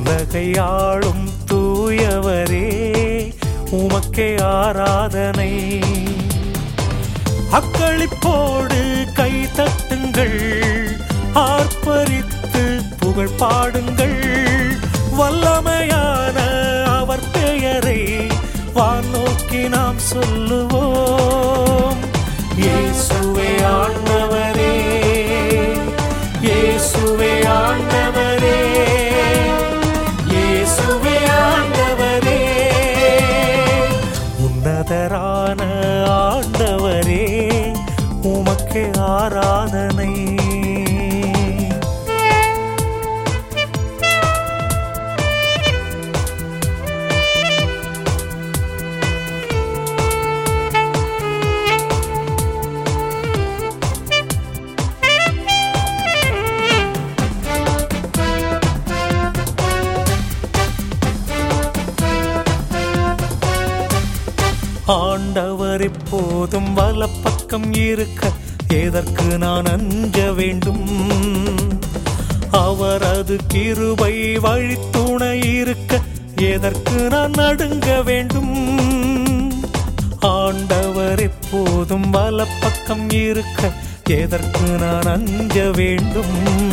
உலகையாளும் தூயவரே உமக்கே ஆராதனை அக்களிப்போடு கை தட்டுங்கள் ஆர்ப்பரித்து புகழ் பாடுங்கள் வல்லமையான அவர் பெயரை வானோக்கி நாம் சொல்லுவோம் இயேசுவே ஆண்டவரே இயேசுவே ஆண்டவரே இயேசுவே ஆண்டவரே உன்னதரான ஆண்டவரே உமக்கே ஆராதனை ஆண்டவர் எப்போதும் வலப்பக்கம் இருக்க எதற்கு நான் அஞ்ச வேண்டும் அவரது கிருபை வழித்துணை இருக்க எதற்கு நான் நடுங்க வேண்டும் ஆண்டவர் எப்போதும் வலப்பக்கம் இருக்க எதற்கு நான் அஞ்ச வேண்டும்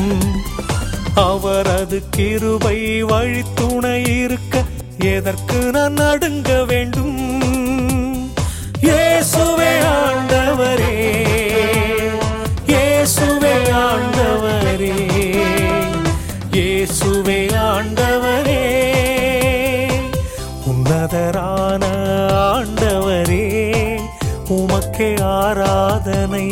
அவரது கிருபை வழித்துணை இருக்க எதற்கு நான் நடுங்க வேண்டும் இயேசுவே ஆண்டவரே இயேசுவே ஆண்டவரே இயேசுவே ஆண்டவரே உன்னதரான ஆண்டவரே உமக்கே ஆராதனை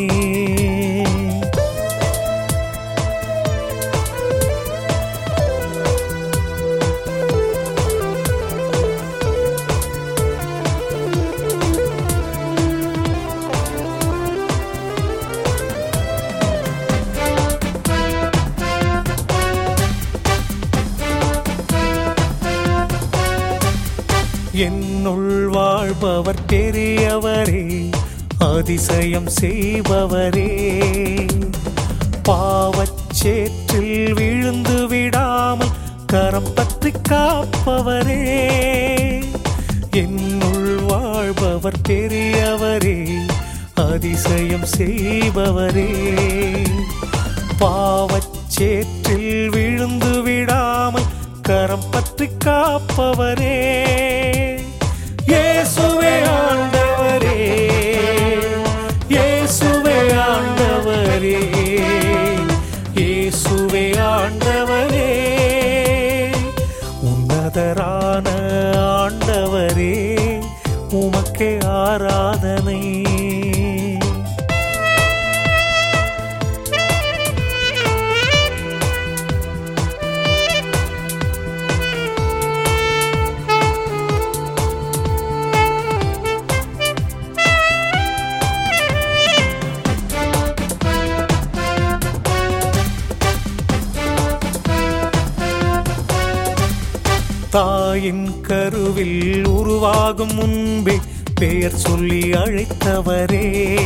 என்னுள் வாழ்பவர் பெரியவரே அதிசயம் செய்பவரே பாவச்சேற்றில் விழுந்து விடாமல் கரம் பற்றி காப்பவரே என்னுள் வாழ்பவர் பெரியவரே அதிசயம் செய்பவரே பாவச்சேற்றில் விழுந்து விடாமல் கரம் பற்றி காப்பவரே இயேசுவே ஆண்டவரே இயேசுவே ஆண்டவரே இயேசுவே ஆண்டவரே உன்னதரான ஆண்டவரே உமக்கே ஆராதனை தாயின் கருவில் உருவாகும் முன்பே பெயர் சொல்லி அழைத்தவரே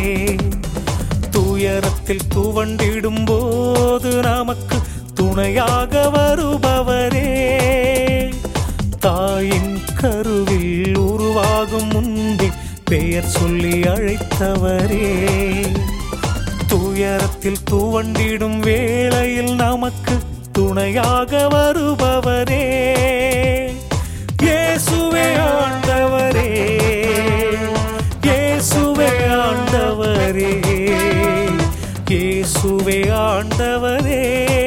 துயரத்தில் துவண்டிடும் போது நமக்கு துணையாக வருபவரே தாயின் கருவில் உருவாகும் முன்பே பெயர் சொல்லி அழைத்தவரே துயரத்தில் துவண்டிடும் வேளையில் நமக்கு துணையாக வருபவரே இயேசுவே ஆண்டவரே இயேசுவே ஆண்டவரே இயேசுவே ஆண்டவரே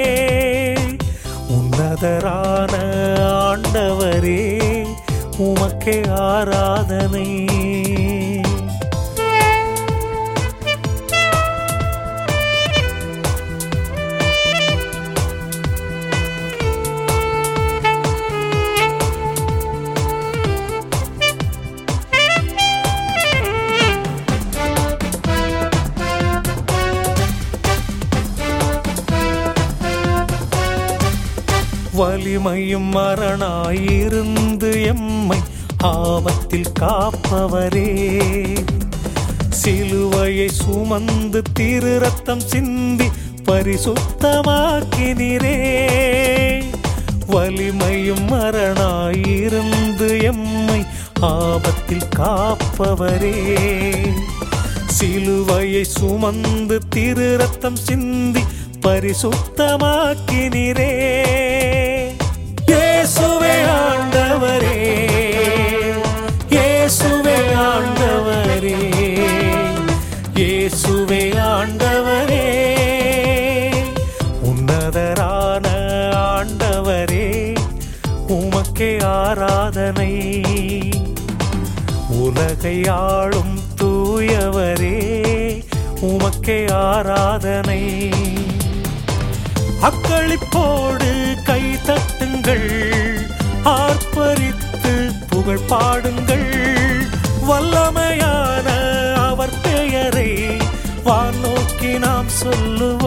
உன்னதரான ஆண்டவரே உமக்கே ஆராதனை வலிமையும் மரணாயிருந்து எம்மை ஆபத்தில் காப்பவரே சிலுவையை சுமந்து திரு ரத்தம் சிந்தி பரிசுத்தமாக்கினீரே வலிமையும் மரணாயிருந்து எம்மை ஆபத்தில் காப்பவரே சிலுவையை சுமந்து திரு ரத்தம் சிந்தி பரிசுத்தமாக்கினிரே இயேசுவே ஆண்டவரே இயேசுவே ஆண்டவரே இயேசுவே ஆண்டவரே உன்னதரான ஆண்டவரே உமக்கே ஆராதனை உலகை ஆளும் தூயவரே உமக்கே ஆராதனை அக்களிப்போடு கை தட்டுங்கள் ஆர்ப்பரித்து புகழ் பாடுங்கள் வல்லமையான அவர் பெயரை வானோக்கி நாம் சொல்லுவோம்